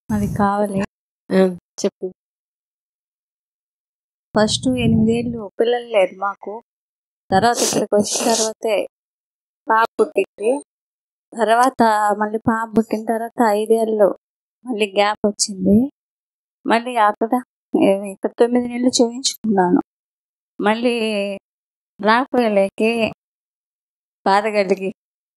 అది కావాలి ఆ, చెప్పు ఫస్ట్ ఎనిమిదేళ్ళు పిల్లలు లేదు మాకు తర్వాత ఇక్కడికి వచ్చిన తర్వాతే పాప పుట్టింది తర్వాత మళ్ళీ పాప పుట్టిన తర్వాత ఐదేళ్ళు మళ్ళీ గ్యాప్ వచ్చింది మళ్ళీ అక్కడ ఏ- ఇక్కడ తొమ్మిది నెలలు చూపించుకున్నాను మళ్ళీ రాకపోయలేకే బాధ కలిగి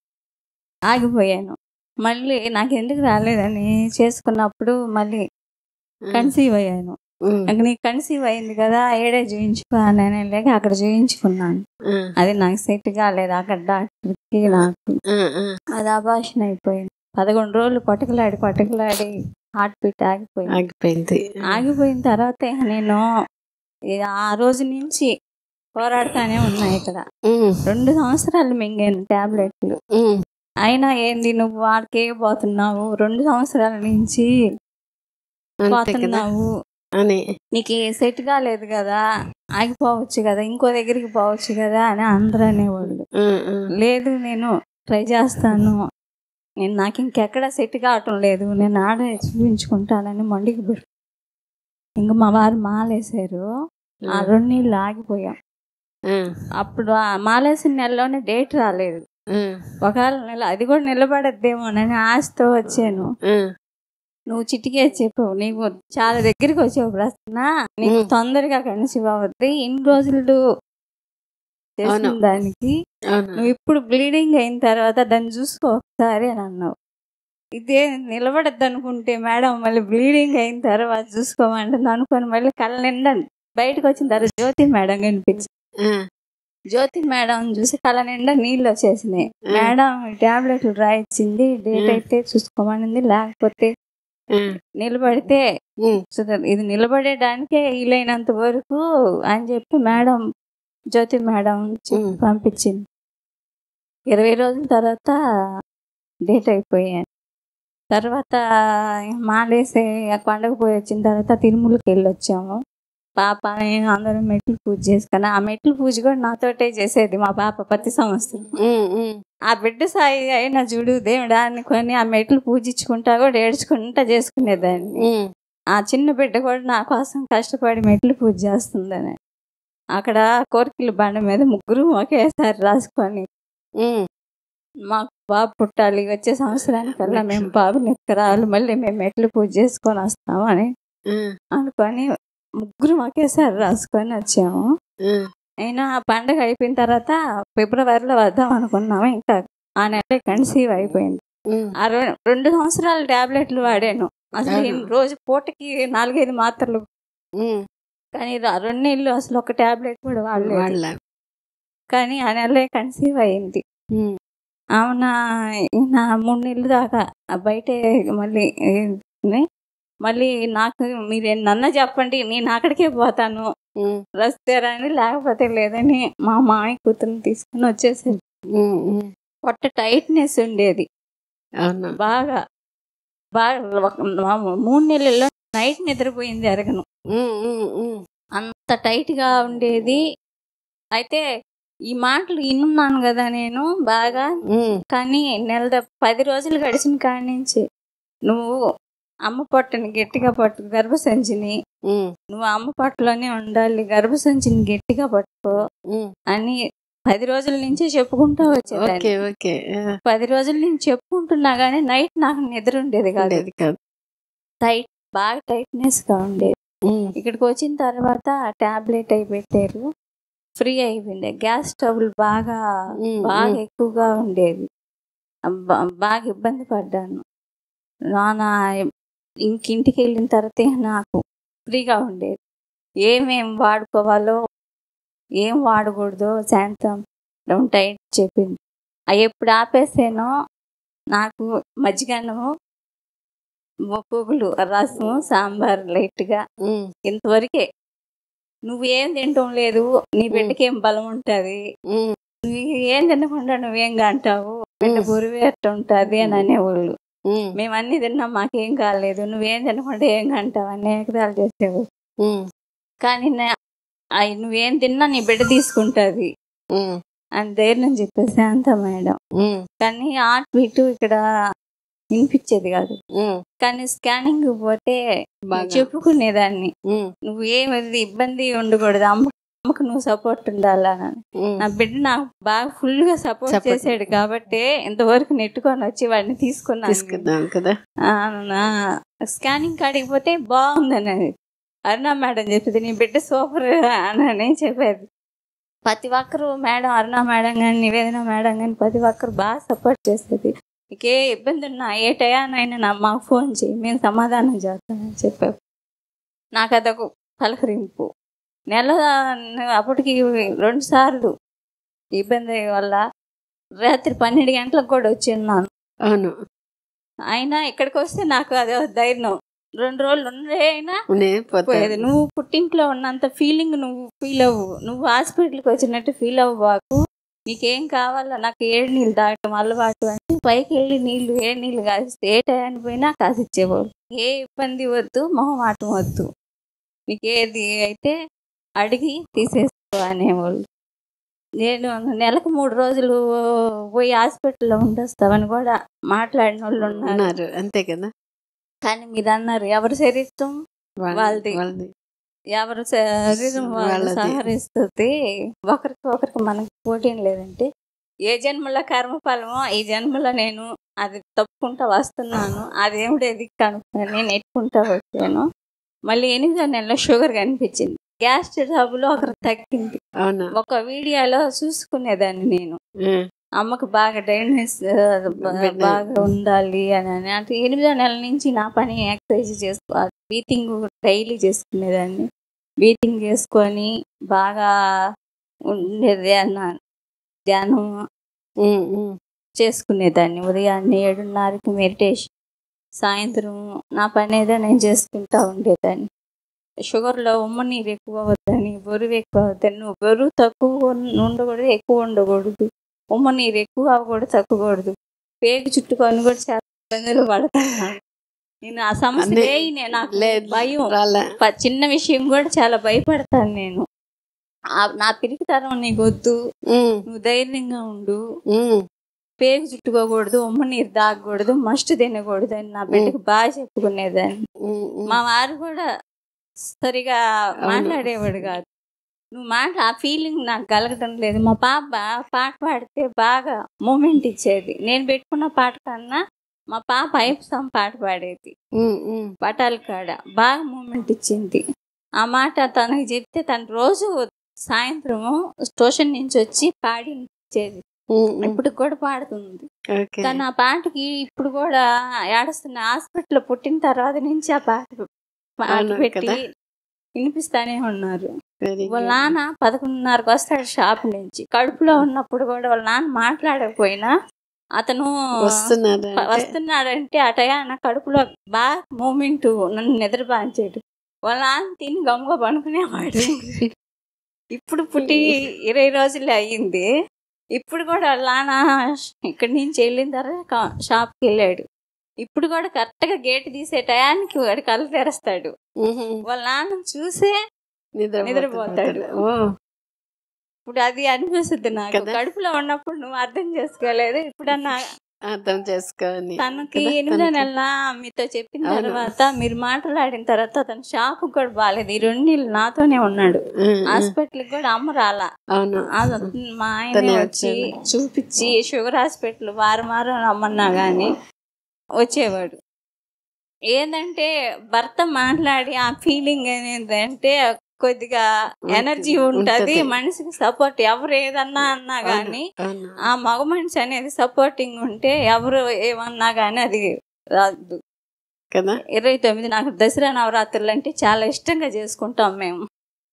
ఆగిపోయాను మళ్ళీ నాకు ఎందుకు రాలేదని చేసుకున్నప్పుడు మళ్ళీ కన్సీవ్ అయ్యాను ఉమ్, ఇంక నీకు కన్సీవ్ అయింది కదా ఏడే చూయించుకో అని లేక అక్కడ చూయించుకున్నాను ఆ, అది నాకు సెట్ కాలేదు అక్కడ డాక్టర్కి నాకు ఆ, ఆ, అది అబాషన్ అయిపోయింది పదకొండు రోజులు కొట్టకలాడి కొట్టకలాడి హార్ట్ బీట్ ఆగిపోయింది ఆగిపోయింది ఆగిపోయిన తర్వాత ఇక నేను ఇక ఆ రోజు నుంచి పోరాడుతానే ఉన్నా ఇక్కడ ఉమ్, రెండు సంవత్సరాలు మింగాను టాబ్లెట్లు ఉమ్, అయినా ఏంది నువ్వు వాడికే పోతున్నావు రెండు సంవత్సరాల నుంచి అంతే కదా పోతున్నావు అని నీకు సెట్ కాలేదు కదా ఆగిపోవచ్చు కదా ఇంకో దగ్గరికి పోవచ్చు కదా అని అందరూ అనేవాళ్ళు ఆ, ఆ, లేదు నేను ట్రై చేస్తాను నేను నాకు ఇంకెక్కడ సెట్ కావటం లేదు నేను ఆడే చూపించుకుంటానని మొండికి పెడు ఇంక మా వారు మాలేశారు ఆ రెండు నీళ్ళు ఆగిపోయాం ఆ, అప్పుడు ఆ మాలేసిన నెలలోనే డేట్ రాలేదు ఆ, ఒకవేళ నెల అది కూడా నిలబడద్దేమోనని ఆశతో వచ్చాను ఆ, నువ్వు చిటికే చెప్పు నీకు చాలా దగ్గరికి వచ్చావు ప్రశ్న నీకు మ్. తొందరగా కన్సీవ్ అవ్వద్ది ఇన్ని రోజులు చేసిన అవును. దానికి అవును నువ్వు ఇప్పుడు బ్లీడింగ్ అయిన తర్వాత దాన్ని చూసుకో ఒకసారి అని అన్నావు ఇదే నిలబడద్దు అనుకుంటే మేడం మళ్ళీ బ్లీడింగ్ అయిన తర్వాత చూసుకోమంటుంది అనుకొని మళ్ళీ కళ్ళ నిండా బయటకు వచ్చిన తర్వాత జ్యోతి మేడం కనిపించింది ఆ, జ్యోతి మేడం చూసి కళ్ళ నిండా నీళ్ళు వచ్చేసినాయి మ్. మేడం టాబ్లెట్లు రాయించింది డేట్ మ్. అయితే చూసుకోమనింది లేకపోతే ఆ, నిలబడితే ఉమ్, సో ఇది నిలబడేడానికే వీలైనంత వరకు అని చెప్పి మేడం జ్యోతి మేడం చెప్పి మ్. పంపించింది ఇరవై రోజుల తర్వాత డేట్ అయిపోయాను తర్వాత మాలేసి ఆ కొండకు పోయి వచ్చిన తర్వాత తిరుమలకి వెళ్ళి వచ్చాము పాప నేను అందరం మెట్లు పూజ చేసుకుని ఆ మెట్లు పూజ కూడా నాతోటే చేసేది మా పాప ప్రతి సంవత్సరం ఉమ్, ఉమ్, ఆ బిడ్డ సాయి అయినా చూడు దేవుడా అనుకొని ఆ మెట్లు పూజించుకుంటా కూడా ఏడ్చుకుంటా చేసుకునేదాన్ని ఉమ్, ఆ చిన్న బిడ్డ కూడా నా కోసం కష్టపడి మెట్లు పూజ చేస్తుందని అక్కడ కోరికల బండ మీద ముగ్గురు ఒకేసారి రాసుకొని ఉమ్, మాకు బాబు పుట్టాలి వచ్చే సంవత్సరానికల్లా మేము బాబుని ఎత్తుకురావాలి మళ్ళీ మేము మెట్లు పూజ చేసుకొని వస్తామని ఆ, అనుకొని ముగ్గురు ఒకేసారి రాసుకొని వచ్చాము ఆ, అయినా ఆ పండగ అయిపోయిన తర్వాత ఫిబ్రవరిలో వద్దాం అనుకున్నాము ఇంకా ఆ నెల కన్సీవ్ అయిపోయింది ఉమ్, ఆ రె- రెండు సంవత్సరాలు టాబ్లెట్లు వాడాను అసలు అవును. ఈ రోజు పూటకి నాలుగైదు మాత్రలు ఉమ్, కానీ ర- రెండు నెలలు అసలు ఒక టాబ్లెట్ కూడా వాడలేదు వాళ్ళ కానీ ఆ నెలే కన్సీవ్ అయింది ఉమ్, అవున నా మూడు నెలలు దాకా ఆ బయటే మళ్ళీ ఏ- మళ్ళీ నాకు మీరు ఎన్నన్నా చెప్పండి నేను అక్కడికే పోతాను ఉమ్, రస్తేరని లేకపోతే లేదని మా మామయ్య కూతురుని తీసుకుని వచ్చేసేది ఉమ్, ఉమ్, పొట్ట టైట్నెస్ ఉండేది అవును బాగా బాగా ఒక- మా- మూడు నెలల్లో నైట్ నిద్రపోయింది ఎరగను ఉమ్, ఉమ్, ఉమ్, అంత టైట్ గా ఉండేది అయితే ఈ మాటలు ఇన్నున్నాను కదా నేను బాగా ఉమ్, కానీ నెల ద- పది రోజులు గడిచిన కాడి నుంచి నువ్వు అమ్మ పొట్టని గట్టిగా పట్టు గర్భసంచిని ఉమ్, నువ్వు అమ్మ పొట్టలోనే ఉండాలి గర్భసంచిని గట్టిగా పట్టుకో ఉమ్. అని పది రోజుల నుంచే చెప్పుకుంటూ వచ్చేదాన్ని ఓకే ఓకే ఆ, పది రోజుల నుంచి చెప్పుకుంటున్నా కానీ నైట్ నాకు నిద్ర ఉండేది కాదు ఉండేది కాదు టైట్ బాగా టైట్నెస్ గా ఉండేది ఉమ్, ఇక్కడికి వచ్చిన తర్వాత టాబ్లెట్ అయి పెట్టారు ఫ్రీ అయిపోయింది గ్యాస్ స్టవ్లు బాగా ఉమ్, బాగా ఉమ్, ఎక్కువగా ఉండేది బా- బాగా ఇబ్బంది పడ్డాను నాన్న ఇంకింటికి వెళ్ళిన తర్వాత నాకు ఫ్రీగా ఉండేది ఏమేం వాడుకోవాలో ఏం వాడకూడదో శాంతం ఉంటాయి చెప్పింది అవి ఎప్పుడు ఆపేసానో నాకు మజ్జిగన్నము పువ్వులు రసము సాంబార్ లైట్గా ఉమ్, ఇంతవరకే నువ్వేం తింటాం లేదు నీ బిడ్డకి ఏం బలం ఉంటుంది ఉమ్, నువ్వు ఏం తినకుండా నువ్వేం అంటావు బిడ్డ ఉమ్. బురివి ఉంటుంది అని అనేవాళ్ళు ఉమ్, మేము అన్ని తిన్నాం మాకేం కాలేదు నువ్వేం తినకుండా ఏం అంటావు అన్ని ఎకరాలు చేసేవు ఉమ్, కానీ నా- అయి నువ్వేం తిన్నా నీ బిడ్డ తీసుకుంటుంది ఉమ్, అని ధైర్యం చెప్పేసి అంత మేడం ఉమ్, కానీ ఆర్ట్ బీట్ ఇక్కడ వినిపించేది కాదు ఉమ్, కానీ స్కానింగ్ పోతే బాగా చెప్పుకునేదాన్ని ఉమ్, నువ్వు ఏమది ఇబ్బంది ఉండకూడదు అమ్మ అమ్మకు నువ్వు సపోర్ట్ ఉండాలని ఉమ్, నా బిడ్డ నాకు బాగా ఫుల్ గా సపోర్ట్ Support. చేశాడు కాబట్టి ఇంతవరకు నెట్టుకొని వచ్చి వాడిని తీసుకున్నాను తీసుకుందాం కదా ఆ, నా స్కానింగ్ కాడికి పోతే బాగుందని అరుణ మేడం చెప్పింది నీ బిడ్డ సూపర్ అని చెప్పేది ప్రతి ఒక్కరు మేడం అరుణ మేడం కానీ నివేదన మేడం కానీ ప్రతి ఒక్కరు బాగా సపోర్ట్ చేసేది నీకే ఇబ్బంది ఉన్నా ఏ టయానైనా నా మాకు ఫోన్ చేయి మేము సమాధానం చేస్తామని చెప్పారు నాకు అదొక పలకరింపు నెల అప్పటికి రెండు సార్లు ఇబ్బంది వల్ల రాత్రి పన్నెండు గంటలకు కూడా వచ్చి ఉన్నాను అవును అయినా ఇక్కడికి వస్తే నాకు అదే ధైర్యం రెండు రోజులు ఉండే అయినా నే పోయేది పోతాది నువ్వు పుట్టింట్లో ఉన్నంత ఫీలింగ్ నువ్వు ఫీల్ అవ్వు నువ్వు హాస్పిటల్కి వచ్చినట్టు ఫీల్ అవ్వు బాకు నీకేం కావాలా నాకు ఏడు నీళ్ళు తాగటం అలవాటు అంటే పైకి వెళ్ళి నీళ్ళు ఏడు నీళ్ళు కాసిస్తే ఏ టైంకి పోయినా కాసిచ్చేవాళ్ళు ఏ ఇబ్బంది వద్దు మొహమాటం వద్దు నీకు ఏది అయితే అడిగి తీసేసుకో అనేవాళ్ళు నేను నెలకు మూడు రోజులు పోయి హాస్పిటల్లో ఉండొస్తామని కూడా మాట్లాడిన వాళ్ళు ఉన్నారు ఉన్నారు అంతే కదా కానీ మీరు అన్నారు ఎవరి శరీరం వాళ్ళ- వాళ్ళది. వాళ్ళది ఎవరి శరీరం వాళ్ళు వాళ్ళది. సహరిస్తుంది ఒకరికి ఒకరికి మనకి పోటీ లేదంటే ఏ జన్మలో కర్మఫలమో ఈ జన్మలో నేను అది తప్పుకుంటా వస్తున్నాను అదేమిటి దిక్కు అనుకున్నాను నేను ఎట్టుకుంటా వచ్చాను మళ్ళీ ఎనిమిదో నెలలో షుగర్ కనిపించింది గ్యాస్ ట్రబుల్ ఒకరు తగ్గింది అవునా ఒక వీడియోలో చూసుకునేదాన్ని నేను ఉమ్, అమ్మకు బాగా డైనెస్ బిడ్డ. బాగా ఉండాలి అని అని అంటే ఎనిమిదో నెల నుంచి నా పని ఎక్సర్సైజ్ చేసుకో బీతింగ్ డైలీ చేసుకునేదాన్ని బీతింగ్ చేసుకొని బాగా ఉండేది అన్న ధ్యానం ఉమ్, ఉమ్, చేసుకునేదాన్ని ఉదయాన్నే ఏడున్నరకి మెడిటేషన్ సాయంత్రం నా పని ఏదో నేను చేసుకుంటా ఉండేదాన్ని షుగర్లో ఉమ్మ నీరు ఎక్కువ వద్దని బరువు ఎక్కువ వద్దని నువ్వు బరువు తక్కువ ఉన్- ఉండకూడదు ఎక్కువ ఉండకూడదు ఉమ్మ నీరు ఎక్కువ అవ్వకూడదు తగ్గకూడదు పేగు చుట్టుకొని కూడా చాలా ఇబ్బందులు పడతాను నేను ఆ సమస్య అన్నీ లేని నాకు లేదు భయం రాలే ప- చిన్న విషయం కూడా చాలా భయపడతాను నేను ఆ- నా పిరికితనం నీకు వద్దు ఉమ్, నువ్వు ధైర్యంగా ఉండు ఉమ్, పేగు చుట్టుకోకూడదు ఉమ్మ నీరు తాగకూడదు మస్ట్ తినకూడదు అని నా బిడ్డకు బాగా చెప్పుకునేదాన్ని ఉమ్, ఉమ్. మా వారు కూడా సరిగా మాట్లాడేవాడు కాదు నువ్వు మాట ఆ ఫీలింగ్ నాకు కలగడం లేదు మా పాప పాట పాడితే బాగా మూమెంట్ ఇచ్చేది నేను పెట్టుకున్న పాట కన్నా మా పాప ఐపుసం పాట పాడేది ఉమ్, ఉమ్, పటాల కాడ బాగా మూమెంట్ ఇచ్చింది ఆ మాట తనకి చెప్తే తను రోజు సాయంత్రము ట్యూషన్ నుంచి వచ్చి పాడి ఇచ్చేది ఉమ్, ఉమ్. ఇప్పుడు కూడా పాడుతుంది ఓకే తను ఆ పాటకి ఇప్పుడు కూడా ఏడుస్తున్న హాస్పిటల్ పుట్టిన తర్వాత నుంచి ఆ పాట పాట అవును పెట్టి కదా. వినిపిస్తానే ఉన్నారు వెరీ వాళ్ళ నాన్న పదకొండున్నరకు వస్తాడు షాప్ నుంచి కడుపులో ఉన్నప్పుడు కూడా వాళ్ళ నాన్న మాట్లాడకపోయినా అతను వస్తున్నారు ప- వస్తున్నాడంటే ఆ టయాన కడుపులో బాగా మూమెంట్ నన్ను నిద్రపాంచాడు వాళ్ళ నాన్న తిని గమ్ముగా పనుకునేవాడు ఇప్పుడు పుట్టి ఇరవై రోజులే అయ్యింది ఇప్పుడు కూడా వాళ్ళ నాన్న ఇక్కడి నుంచి వెళ్ళిన తర్వాత షాప్కి వెళ్ళాడు ఇప్పుడు కూడా కరెక్ట్గా గేట్ తీసే టయానికి వాడు కళ్ళు తెరుస్తాడు వాళ్ళ నాన్న చూసే నిద్రపోతాడు. ఓ ఇప్పుడు అది అనిపిస్తుంది నాకు కదా. కడుపులో ఉన్నప్పుడు నువ్వు అర్థం చేసుకోలేదు ఇప్పుడన్నా అర్థం చేసుకోని తనకి కదా, ఎనిమిదో తనకి. నెల మీతో చెప్పిన అవును. తర్వాత మీరు మాట్లాడిన తర్వాత తన షాప్ కూడా బాగాలేదు ఈ రెండు నెలలు నాతోనే ఉన్నాడు ఉమ్, ఉమ్. హాస్పిటల్ కూడా అమ్మ రాలా అవును ఆ మా ఆయన తనే వచ్చి వచ్చాడు. చూపించి షుగర్ హాస్పిటల్ వారం వారం రమ్మన్నా కానీ వచ్చేవాడు ఏంటంటే భర్త మాట్లాడి ఆ ఫీలింగ్ అనేది అంటే కొద్దిగా ఎనర్జీ ఉంటది ఉంటది. మనిషికి సపోర్ట్ ఎవరు ఏదన్నా అన్నా గానీ అవును ఆ మగ మనిషి అనేది సపోర్టింగ్ ఉంటే ఎవరు ఏమన్నా గానీ అది రాదు కదా ఇరవై తొమ్మిది నాకు దసరా నవరాత్రులు అంటే చాలా ఇష్టంగా చేసుకుంటాం మేము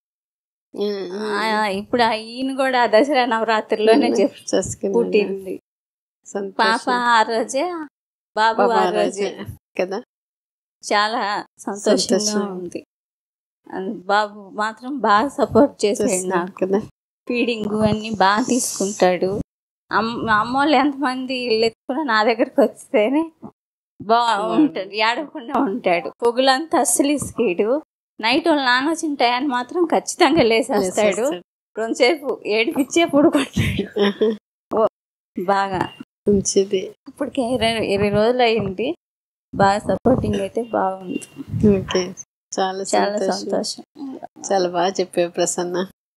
ఉమ్, ఉమ్. ఆ, ఇప్పుడు ఆ ఈయన కూడా ఆ దసరా నవరాత్రుల్లోనే చెప్పు చేసుకున్నాడు. పుట్టింది సంతోషం. పాప ఆ రోజే బాబు పాప ఆ ఆ రోజే రోజే. కదా చాలా సంతోషంగా సంతోషం. ఉంది అండ్ బాబు మాత్రం బాగా సపోర్ట్ చేసాడు చేస్తున్నాడు నాకు కదా ఫీడింగ్ అన్ని బాగా తీసుకుంటాడు అమ్మ అమ్మ వాళ్ళు ఎంతమంది ఇల్లు ఎత్తుకున్నా నా దగ్గరికి వస్తేనే బాగుంటాడు ఏడవకుండా ఉంటాడు పొగులంతా అస్సలు ఇసుకీడు నైట్ వాళ్ళ నాన్న వచ్చిన టయాన్ని మాత్రం ఖచ్చితంగా లేసేస్తాడు లేచేస్తాడు. రెండుసేపు ఏడిపిచ్చే పడుకుంటాడు ఆహా. బాగా మంచిది ఇప్పటికే ఇరవై ఇరవై రోజులు అయింది బాగా సపోర్టింగ్ అయితే బాగుంది ఓకే చాలా చాలా సంతోషం సంతోషం చాలా బాగా చెప్పావు ప్రసన్న